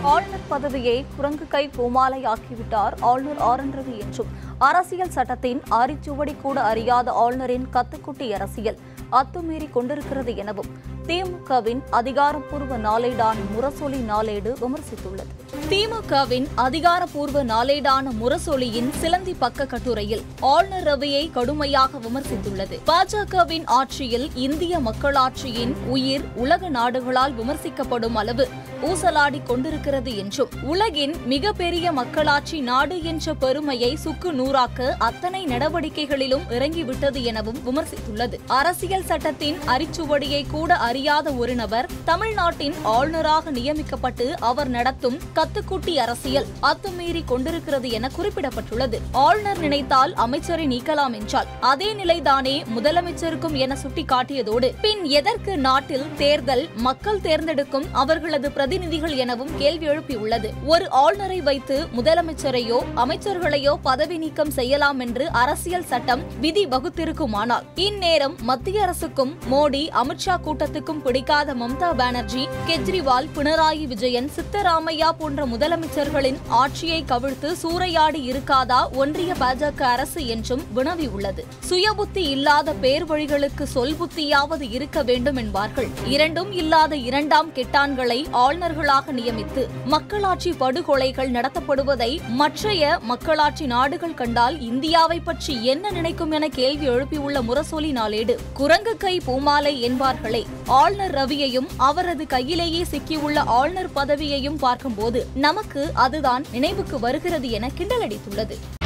ஆளுநர் பதவியை குரங்கு கை பூமாலையாக்கிவிட்டார் ஆளுநர் ஆர் என் ரவி என்றும் அரசியல் சட்டத்தின் அரிச்சுவடி கூட அறியாத ஆளுநரின் கத்துக்குட்டி அரசியல் அத்துமீறி கொண்டிருக்கிறது எனவும் திமுகவின் அதிகாரப்பூர்வ நாளேடான முரசொலி நாளேடு விமர்சித்துள்ளது திமுகவின் அதிகாரப்பூர்வ நாளேடான முரசொலியின் சிலந்தி பக்க கட்டுரையில் ஆளுநர் ரவியை கடுமையாக விமர்சித்துள்ளது பாஜகவின் ஆட்சியில் இந்திய மக்களாட்சியின் உயிர் உலக நாடுகளால் விமர்சிக்கப்படும் அளவு ஊசலாடி கொண்டிருக்கிறது என்றும் உலகின் மிகப்பெரிய மக்களாட்சி நாடு என்ற பெருமையை சுக்கு நூறாக்க அத்தனை நடவடிக்கைகளிலும் இறங்கிவிட்டது எனவும் விமர்சித்துள்ளது அரசியல் சட்டத்தின் அரிச்சுவடியை கூட அறியாத ஒரு நபர் தமிழ்நாட்டின் ஆளுநராக நியமிக்கப்பட்டு அவர் நடத்தும் கத்துக்குட்டி அரசியல் அத்துமீறி கொண்டிருக்கிறது என குறிப்பிடப்பட்டுள்ளது ஆளுநர் நினைத்தால் அமைச்சரை நீக்கலாம் என்றால் அதே நிலைதானே முதலமைச்சருக்கும் என சுட்டிக்காட்டியதோடு பின் எதற்கு நாட்டில் தேர்தல் மக்கள் தேர்ந்தெடுக்கும் அவர்களது பிரதிநிதிகள் எனவும் கேள்வி எழுப்பியுள்ளது ஒரு ஆளுநரை வைத்து முதலமைச்சரையோ அமைச்சர்களையோ பதவி நீக்கம் செய்யலாம் என்று அரசியல் சட்டம் விதி வகுத்திருக்குமானால் இந்நேரம் மத்திய அரசுக்கும் மோடி அமித்ஷா கூட்டத்துக்கும் பிடிக்காத மம்தா பானர்ஜி கெஜ்ரிவால் பினராயி விஜயன் சித்தராமையா போன்ற முதலமைச்சர்களின் ஆட்சியை கவிழ்த்து சூறையாடி இருக்காதா ஒன்றிய பாஜக அரசு என்றும் வினவியுள்ளது சுயபுத்தி இல்லாத பேர் வழிகளுக்கு சொல் புத்தியாவது இருக்க வேண்டும் என்பார்கள் இரண்டும் இல்லாத இரண்டாம் கெட்டான்களை ஆளுநர்களாக நியமித்து மக்களாட்சி படுகொலைகள் நடத்தப்படுவதை மற்றைய மக்களாட்சி நாடுகள் கண்டால் இந்தியாவை பற்றி என்ன நினைக்கும் என கேள்வி எழுப்பியுள்ள முரசொலி நாளேடு குரங்கு கை பூமாலை என்பார்களே ஆளுநர் ரவியையும் அவரது கையிலேயே சிக்கியுள்ள ஆளுநர் பதவியையும் பார்க்கும்போது நமக்கு அதுதான் நினைவுக்கு வருகிறது என கிண்டலடித்துள்ளது